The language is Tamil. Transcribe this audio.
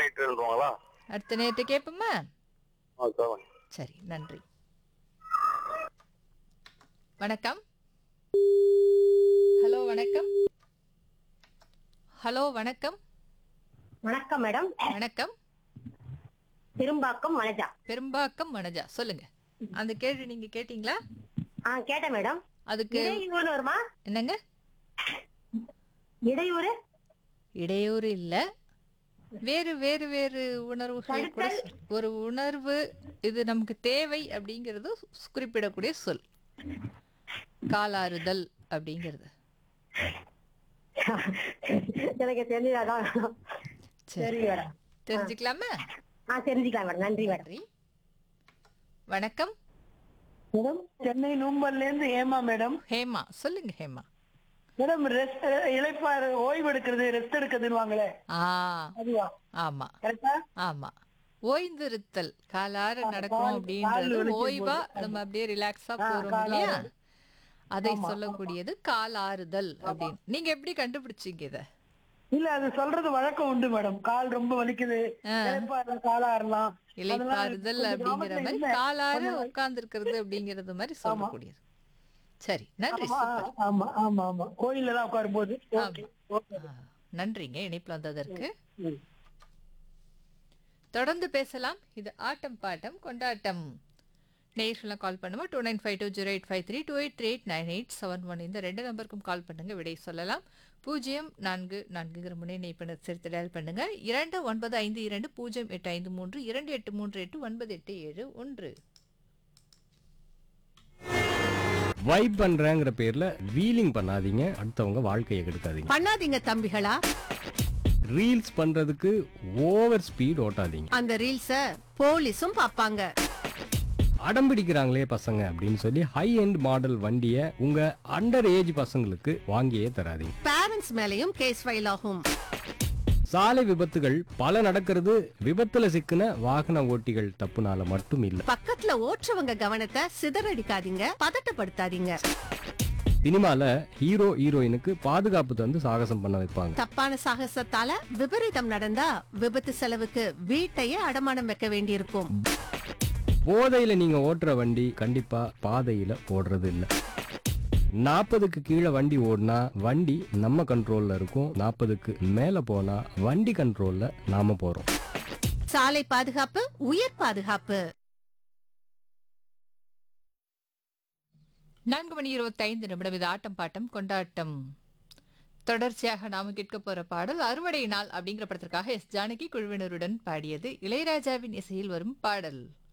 நைட்டு எழுதுவாங்களா அடுத்த நேரத்தை கேட்போமா ஆ சொல்லுங்க சரி நன்றி வணக்கம் ஹலோ வணக்கம் ஹலோ வணக்கம் வணக்கம் மேடம் வணக்கம் திரும்பாக்கம் வனஜா பெரும்பாக்கம் மனஜா சொல்லுங்க அந்த கேள்வி நீங்க கேட்டீங்களா ஆ கேட்டேன் மேடம் அதுக்கு இடையூறு வருமா என்னங்க இடையூறு இடையூறு இல்ல வேறு வேறு வேறு உணர்வுகள் கூட சொல். ஒரு உணர்வு இது நமக்கு தேவை அப்படிங்கிறது குறிப்பிடக்கூடிய சொல் காலாறுதல் அப்படிங்கிறது எனக்கு தெரிஞ்சதாதான் சரி சரி மேடம் தெரிஞ்சுக்கலாமா ஆ தெரிஞ்சுக்கலாம் மேடம் நன்றி மேடம் நன்றி வணக்கம் மேடம் சென்னை நூம்பல்ல இருந்து ஏமா மேடம் ஹேமா சொல்லுங்க ஹேமா மேடம் ரெஸ்ட் இளைப்பாறு ஓய்வு எடுக்கிறது ரெஸ்ட் எடுக்கிறதுன்னு ஆ அதுவா ஆமா கரெக்டா ஆமா ஓய்ந்திருத்தல் காலார நடக்கணும் அப்படின்றது ஓய்வா நம்ம அப்படியே ரிலாக்ஸா போறோம் இல்லையா அதை சொல்லக்கூடியது காலாறுதல் அப்படின்னு நீங்க எப்படி கண்டுபிடிச்சீங்க இத இல்ல அது சொல்றது வழக்கம் உண்டு மேடம் கால் ரொம்ப வலிக்குது இளைப்பாறு காலாறலாம் இலைப்பாறுதல் அப்படிங்கிற மாதிரி காலார உட்கார்ந்து இருக்கிறது அப்படிங்கறது மாதிரி சொல்லக்கூடியது சரி நன்றி சூப்பர் ஆமா ஆமா ஆமா கோயில்ல தான் உட்காரும் போது ஓகே ஓகே ஆ, நன்றிங்க இணைப்புல வந்ததற்கு ம். தொடர்ந்து பேசலாம் இது ஆட்டம் பாட்டம் கொண்டாட்டம் நேயர்கள்லாம் கால் பண்ணுமா two nine five two zero eight five three two eight three eight nine eight seven one இந்த ரெண்டு நம்பருக்கும் கால் பண்ணுங்க விடை சொல்லலாம் பூஜ்ஜியம் நான்கு நான்குங்கிற முன்னே இணைப்பினர் சேர்த்து டயல் பண்ணுங்க இரண்டு ஒன்பது ஐந்து இரண்டு பூஜ்ஜியம் எட்டு ஐந்து மூன்று இரண்டு எட்டு மூன்று எட்டு ஒன்பது எட்டு ஏழு ஒன்று வைப் பண்றேங்கிற பேர்ல வீலிங் பண்ணாதீங்க அடுத்தவங்க வாழ்க்கையை கெடுக்காதீங்க பண்ணாதீங்க தம்பிகளா ரீல்ஸ் பண்றதுக்கு ஓவர் ஸ்பீட் ஓட்டாதீங்க அந்த ரீல்ஸ போலீஸும் பாப்பாங்க அடம் பிடிக்கிறாங்களே பசங்க அப்படின்னு சொல்லி ஹை எண்ட் மாடல் வண்டியை உங்க அண்டர் ஏஜ் பசங்களுக்கு வாங்கியே தராதீங்க பேரண்ட்ஸ் மேலயும் கேஸ் ஃபைல் ஆகும் சாலை விபத்துகள் பல நடக்கிறது விபத்துல சிக்கின வாகன ஓட்டிகள் தப்புனால மட்டும் இல்ல பக்கத்துல ஓட்டுறவங்க கவனத்தை சிதறடிக்காதீங்க பதட்டப்படுத்தாதீங்க சினிமால ஹீரோ ஹீரோயினுக்கு பாதுகாப்பு தந்து சாகசம் பண்ண வைப்பாங்க தப்பான சாகசத்தால விபரீதம் நடந்தா விபத்து செலவுக்கு வீட்டையே அடமானம் வைக்க வேண்டியிருக்கும் போதையில நீங்க ஓட்டுற வண்டி கண்டிப்பா பாதையில ஓடுறது இல்ல நாற்பதுக்கு கீழே வண்டி ஓடினா வண்டி நம்ம கண்ட்ரோல்ல இருக்கும் நாற்பதுக்கு மேல போனா வண்டி கண்ட்ரோல்ல நாம போறோம் சாலை பாதுகாப்பு உயிர் பாதுகாப்பு நான்கு மணி இருபத்தைந்து நிமிடம் இது ஆட்டம் பாட்டம் கொண்டாட்டம் தொடர்ச்சியாக நாம கேட்க போற பாடல் அறுவடை நாள் அப்படிங்கிற படத்திற்காக எஸ் ஜானகி குழுவினருடன் பாடியது இளையராஜாவின் இசையில் வரும் பாடல்